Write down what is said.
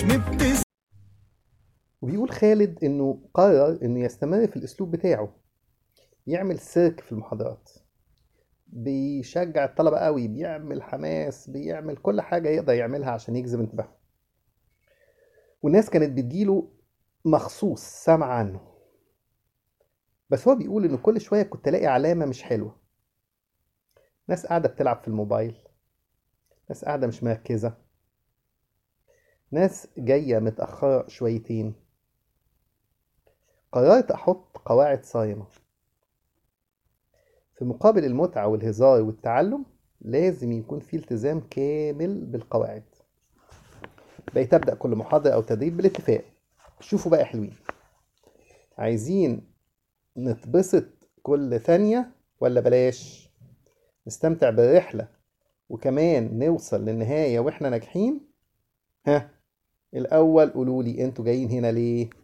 نبتسم وبيقول خالد انه قرر انه يستمر في الاسلوب بتاعه يعمل سيرك في المحاضرات بيشجع الطلبة قوي بيعمل حماس بيعمل كل حاجة يقدر يعملها عشان يجذب انتباههم والناس كانت بتجيله مخصوص سامع عنه بس هو بيقول انه كل شوية كنت الاقي علامة مش حلوة ناس قاعدة بتلعب في الموبايل ناس قاعدة مش مركزة ناس جاية متأخرة شويتين قررت أحط قواعد صارمة في مقابل المتعة والهزار والتعلم لازم يكون في التزام كامل بالقواعد بقيت أبدأ كل محاضرة أو تدريب بالاتفاق شوفوا بقى حلوين عايزين نتبسط كل ثانية ولا بلاش نستمتع بالرحلة وكمان نوصل للنهاية وإحنا ناجحين ها الأول قولوا لي أنتوا جايين هنا ليه